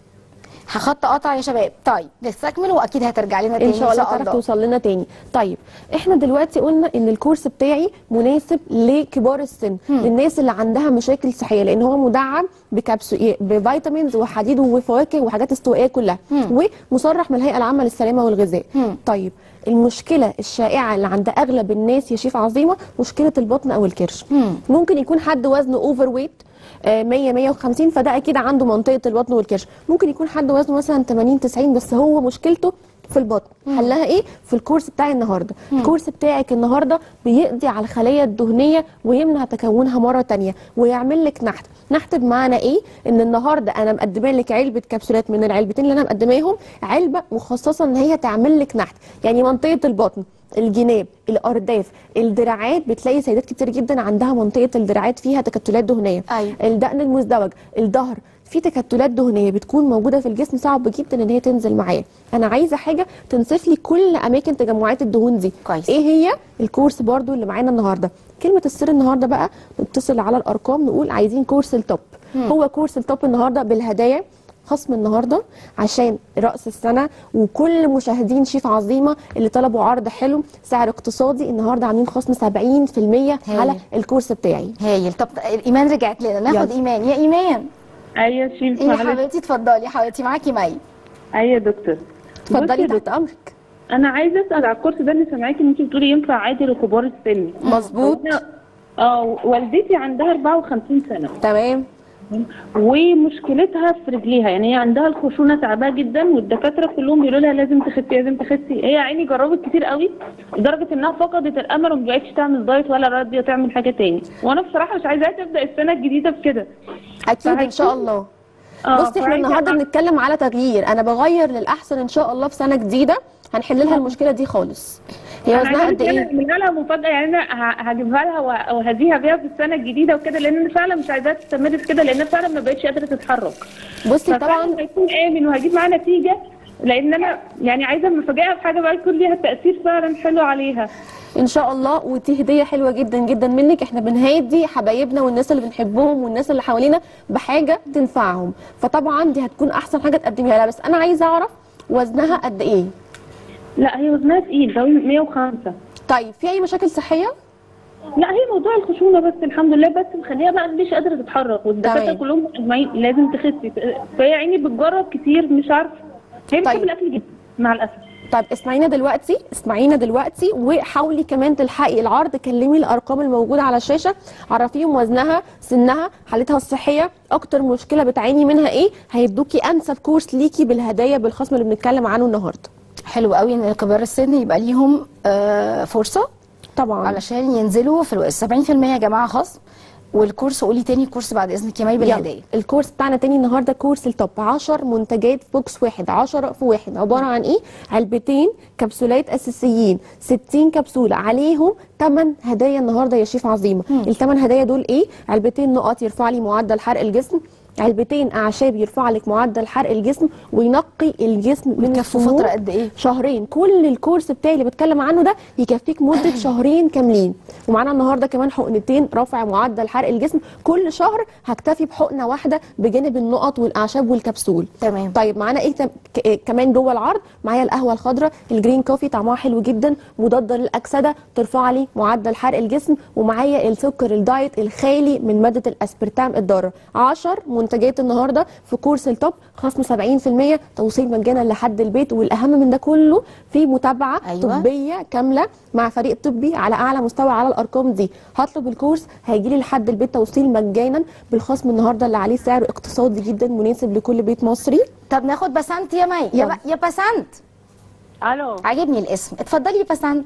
خط قطع يا شباب طيب نستكمل واكيد هترجع لنا تاني ان شاء الله تعرف توصل لنا تاني طيب احنا دلوقتي قلنا ان الكورس بتاعي مناسب لكبار السن للناس اللي عندها مشاكل صحيه لان هو مدعم بكبسول بفيتامينز وحديد وفواكه وحاجات استوائيه كلها ومصرح من الهيئه العامه للسلامه والغذاء طيب المشكله الشائعه اللي عند اغلب الناس يا شيف عظيمه مشكله البطن او الكرش ممكن يكون حد وزنه اوفر ويت 100 150 فده اكيد عنده منطقه البطن والكرش ممكن يكون حد وزنه مثلا 80 90 بس هو مشكلته في البطن حلها ايه في الكورس بتاعي النهارده الكورس بتاعك النهارده بيقضي على الخلايا الدهنيه ويمنع تكونها مره تانية ويعمل لك نحت نحت بمعنى ايه ان النهارده انا مقدمه لك علبه كبسولات من العلبتين اللي انا مقدماهم علبه مخصصه ان هي تعمل لك نحت يعني منطقه البطن الجناب الارداف الدراعات بتلاقي سيدات كتير جدا عندها منطقه الدراعات فيها تكتلات دهنيه أيوة. الدقن المزدوج الظهر في تكتلات دهنيه بتكون موجوده في الجسم صعب جدا ان هي تنزل معايا انا عايزه حاجه تنصف لي كل اماكن تجمعات الدهون دي كويس. ايه هي الكورس برضو اللي معانا النهارده كلمه السر النهارده بقى نتصل على الارقام نقول عايزين كورس التوب هو كورس التوب النهارده بالهدايا خصم النهارده عشان راس السنه وكل مشاهدين شيف عظيمه اللي طلبوا عرض حلو سعر اقتصادي النهارده عاملين خصم 70% على الكورس بتاعي هايل طب ايمان رجعت لنا ناخد يلا. ايمان يا ايمان ايوه يا شيف ايه يا معلش حبيبتي اتفضلي يا حبيبتي معاكي مي ايوه يا دكتور اتفضلي بصي تحت امرك انا عايزه اسال على الكورس ده اللي سامعاكي ان انت بتقولي ينفع عادي لكبار السن مظبوط أنا- اه والدتي عندها 54 سنه تمام ومشكلتها في رجليها يعني هي عندها الخشونه تعباها جدا والدكاتره كلهم بيقولوا لها لازم تخسي لازم تخسي هي عيني جربت كتير قوي لدرجه انها فقدت الامل وما بقتش تعمل دايت ولا راضيه تعمل حاجه تاني وانا بصراحه مش عايزاها تبدا السنه الجديده بكده اكيد ان شاء فهيكون- الله اه بصي احنا فعايزة النهارده أعرف- بنتكلم على تغيير انا بغير للاحسن ان شاء الله في سنه جديده هنحل لها المشكله دي خالص هي انا وزنها عايزة قد ايه اعملها لها مفاجاه يعني انا ه- هجيبها لها وه- وهديها بيها في السنه الجديده وكده لان انا فعلا مش عايزاها تستمر في كده لان فعلا ما بقتش قادره تتحرك بصي طبعا ففعلا هيكون امن وهجيب معاه نتيجه لان انا يعني عايزه مفاجاه في حاجه بقى يكون ليها تاثير فعلا حلو عليها ان شاء الله ودي هديه حلوه جدا جدا منك احنا بنهادي حبايبنا والناس اللي بنحبهم والناس اللي حوالينا بحاجه تنفعهم فطبعا دي هتكون احسن حاجه تقدميها لها بس انا عايزه اعرف وزنها قد ايه لا هي وزنها تقيل ده 105 طيب في اي مشاكل صحيه لا هي موضوع الخشونه بس الحمد لله بس مخليها بقى مش قادره تتحرك والدكاتره تمام. كلهم مجمعين لازم تخسي فهي عيني بتجرب كتير مش عارفه هي بتحب طيب. الاكل جدا مع الاسف طيب اسمعينا دلوقتي اسمعينا دلوقتي وحاولي كمان تلحقي العرض كلمي الارقام الموجوده على الشاشه عرفيهم وزنها سنها حالتها الصحيه اكتر مشكله بتعاني منها ايه هيدوكي انسب كورس ليكي بالهدايا بالخصم اللي بنتكلم عنه النهارده حلو قوي ان كبار السن يبقى ليهم آه فرصه طبعا علشان ينزلوا في الوقت 70% يا جماعه خصم والكورس قولي تاني الكورس بعد اذنك يا مي بالهدايا يلا. الكورس بتاعنا تاني النهارده كورس التوب 10 منتجات في بوكس واحد 10 في واحد عباره عن ايه علبتين كبسولات اساسيين 60 كبسوله عليهم 8 هدايا النهارده يا شيف عظيمه الثمان هدايا دول ايه علبتين نقط يرفع لي معدل حرق الجسم علبتين اعشاب يرفع لك معدل حرق الجسم وينقي الجسم من يكفوا السموم فترة قد إيه؟ شهرين كل الكورس بتاعي اللي بتكلم عنه ده يكفيك مده شهرين كاملين ومعانا النهارده كمان حقنتين رفع معدل حرق الجسم كل شهر هكتفي بحقنه واحده بجانب النقط والاعشاب والكبسول تمام. طيب معانا ايه تم- ك- إيه كمان جوه العرض معايا القهوه الخضراء الجرين كوفي طعمها حلو جدا مضاده للاكسده ترفع لي معدل حرق الجسم ومعايا السكر الدايت الخالي من ماده الاسبرتام الضاره 10 منتجات النهارده في كورس التوب خصم 70% توصيل مجانا لحد البيت والاهم من ده كله في متابعه أيوة. طبيه طبيه كامله مع فريق طبي على اعلى مستوى على الارقام دي هطلب الكورس هيجي لي لحد البيت توصيل مجانا بالخصم النهارده اللي عليه سعر اقتصادي جدا مناسب لكل بيت مصري طب ناخد بسنت يا مي يا, يلا. ب... يا بسنت الو عاجبني الاسم اتفضلي يا بسنت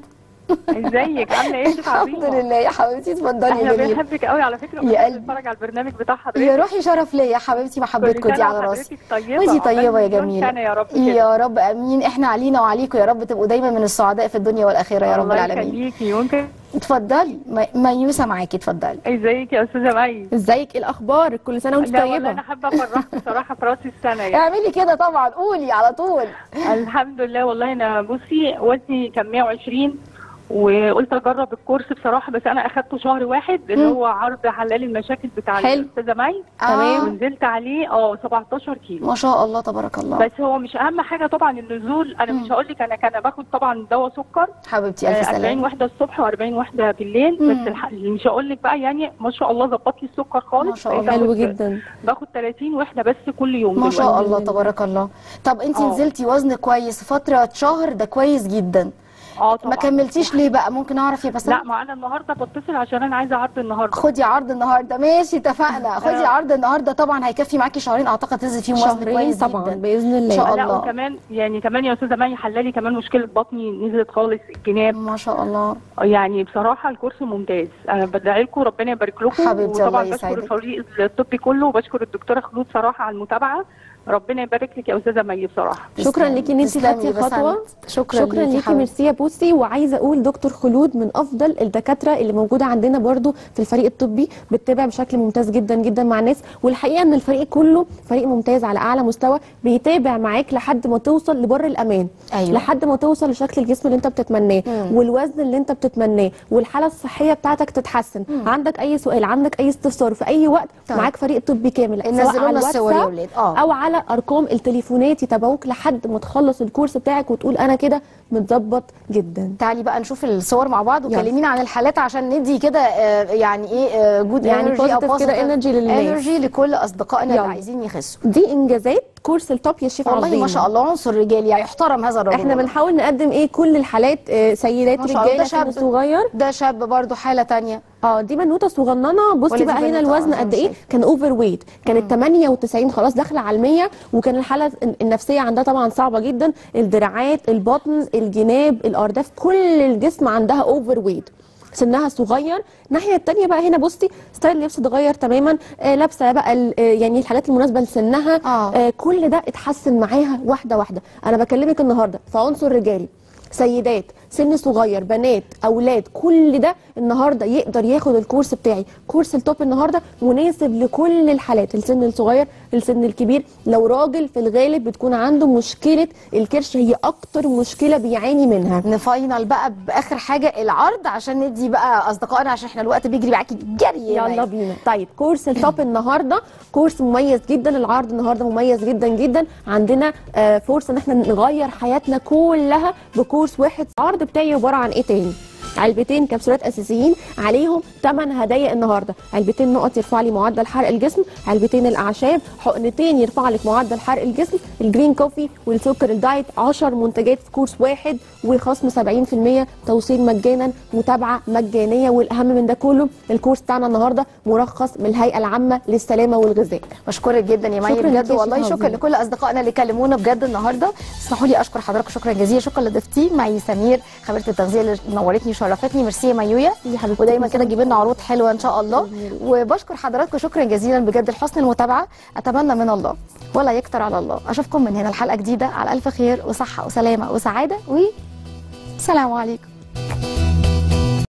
ازيك عامله ايه شيخ الحمد عظيمه لله يا حبيبتي اتفضلي احنا يا جميل بنحبك قوي على فكره يا يا قلبي. بنتفرج على البرنامج بتاع حضرتك يا روحي شرف ليا يا حبيبتي محبتكم كل دي سنة على راسي وحضرتك طيبة. وانتي طيبه يا عقبال مليون جميله سنة يا رب كده. يا رب امين احنا علينا وعليكم يا رب تبقوا دايما من السعداء في الدنيا والاخره يا رب الله العالمين يخليكي ممكن اتفضلي م- ميوسه معاكي اتفضلي ازيك يا استاذه مي ازيك ايه الاخبار كل سنه وانت لا والله طيبه انا حابه افرحك بصراحه في راس السنه يعني اعملي كده طبعا قولي على طول الحمد لله والله انا بصي وزني كان 120 وقلت اجرب الكورس بصراحه بس انا اخدته شهر واحد اللي هو عرض حلال المشاكل بتاع حلو. الاستاذه مي تمام. ونزلت عليه اه 17 كيلو ما شاء الله تبارك الله بس هو مش اهم حاجه طبعا النزول انا مش هقول لك انا كان باخد طبعا دواء سكر حبيبتي الف آه، 40 سلامه واحده الصبح و40 واحده بالليل مم. بس الح... مش هقول لك بقى يعني ما شاء الله ظبط لي السكر خالص ما شاء بقيت الله. حلو آخد- جدا باخد 30 وحده بس كل يوم ما شاء دلوقتي. الله تبارك الله طب انت اه. نزلتي وزن كويس فتره شهر ده كويس جدا اه طبعا ما كملتيش ليه بقى ممكن اعرف يا بسنت لا ما انا النهارده بتصل عشان انا عايزه عرض النهارده خدي عرض النهارده ماشي اتفقنا خدي آه. عرض النهارده طبعا هيكفي معاكي شهرين اعتقد تنزل فيهم وزن شهرين كويس طبعا جدا باذن إن الله شاء لا الله. وكمان يعني كمان يا استاذه مي حلالي كمان مشكله بطني نزلت خالص الجناب ما شاء الله يعني بصراحه الكورس ممتاز انا بدعي لكم ربنا يبارك لكم حبيبتي، وطبعا الله بشكر يسعدك. الفريق الطبي كله وبشكر الدكتوره خلود صراحه على المتابعه ربنا يبارك لك يا استاذه مي بصراحه شكرا تسلمي. ليكي ان انت تسلمي خدتي يا بسنت. خطوه شكرا, شكرا ليكي حبيبتي. ميرسي يا بوسي وعايزه اقول دكتور خلود من افضل الدكاتره اللي موجوده عندنا برضو في الفريق الطبي بتتابع بشكل ممتاز جدا جدا مع الناس والحقيقه ان الفريق كله فريق ممتاز على اعلى مستوى بيتابع معاك لحد ما توصل لبر الامان أيوة. لحد ما توصل لشكل الجسم اللي انت بتتمناه والوزن اللي انت بتتمناه والحاله الصحيه بتاعتك تتحسن عندك اي سؤال عندك اي استفسار في اي وقت طيب. معاك فريق طبي كامل نزلوا سواء على لنا الصور يا الواتساب ولاد. آه. او على ارقام التليفونات يتابعوك لحد ما تخلص الكورس بتاعك وتقول انا كده متظبط جدا تعالي بقى نشوف الصور مع بعض يلا. وكلمينا عن الحالات عشان ندي كده آه، يعني ايه جود يعني انرجي او positive كده energy للناس. انرجي لكل اصدقائنا اللي يلا. عايزين يخسوا دي انجازات كورس التوب يا شيف والله ما عظيم. شاء الله عنصر رجالي يحترم هذا الرجل احنا والله. بنحاول نقدم ايه كل الحالات آه، سيدات ما شاء الله، ده رجاله شاب. سن صغير ده شاب برضو حاله تانية اه دي بنوته صغننه بصي ولا دي بقى هنا بنوتة؟ الوزن آه، قد أنا ايه شايفة. كان اوفر ويت كانت 98 خلاص داخله على 100 وكان الحاله النفسيه عندها طبعا صعبه جدا الدراعات البطن الجناب الارداف كل الجسم عندها اوفر ويت سنها صغير الناحيه التانية بقى هنا بصي ستايل اللبس اتغير تماما آه لابسه بقى ال- آه يعني الحاجات المناسبه لسنها آه. آه كل ده اتحسن معاها واحده واحده انا بكلمك النهارده في عنصر رجالي سيدات سن صغير بنات اولاد كل ده النهارده يقدر ياخد الكورس بتاعي كورس التوب النهارده مناسب لكل الحالات السن الصغير السن الكبير لو راجل في الغالب بتكون عنده مشكله الكرش هي اكتر مشكله بيعاني منها نفاينل بقى باخر حاجه العرض عشان ندي بقى اصدقائنا عشان احنا الوقت بيجري معاكي جري يا يلا مي. بينا طيب كورس التوب النهارده كورس مميز جدا العرض النهارده مميز جدا جدا عندنا آه فرصه ان احنا نغير حياتنا كلها بكورس واحد العرض بتاعي عباره عن ايه تاني علبتين كبسولات اساسيين عليهم 8 هدايا النهارده علبتين نقط يرفع لي معدل حرق الجسم علبتين الاعشاب حقنتين يرفع لك معدل حرق الجسم الجرين كوفي والسكر الدايت 10 منتجات في كورس واحد وخصم 70% توصيل مجانا متابعه مجانيه والاهم من ده كله الكورس بتاعنا النهارده مرخص من الهيئه العامه للسلامه والغذاء بشكرك جدا يا مي شكراً بجد ليكي يا والله شيخ شكرا عظيم. لكل اصدقائنا اللي كلمونا بجد النهارده اسمحوا لي اشكر حضراتكم شكرا جزيلا شكرا لضيفتي معي سمير خبيره التغذيه اللي نورتني وشرفتني ميرسي يا ميويا يا حبيبتي ودايما كده تجيب لنا عروض حلوه ان شاء الله وبشكر حضراتكم شكرا جزيلا بجد لحسن المتابعه اتمنى من الله ولا يكتر على الله اشوفكم من هنا الحلقه جديده على الف خير وصحه وسلامه وسعاده و سلام عليكم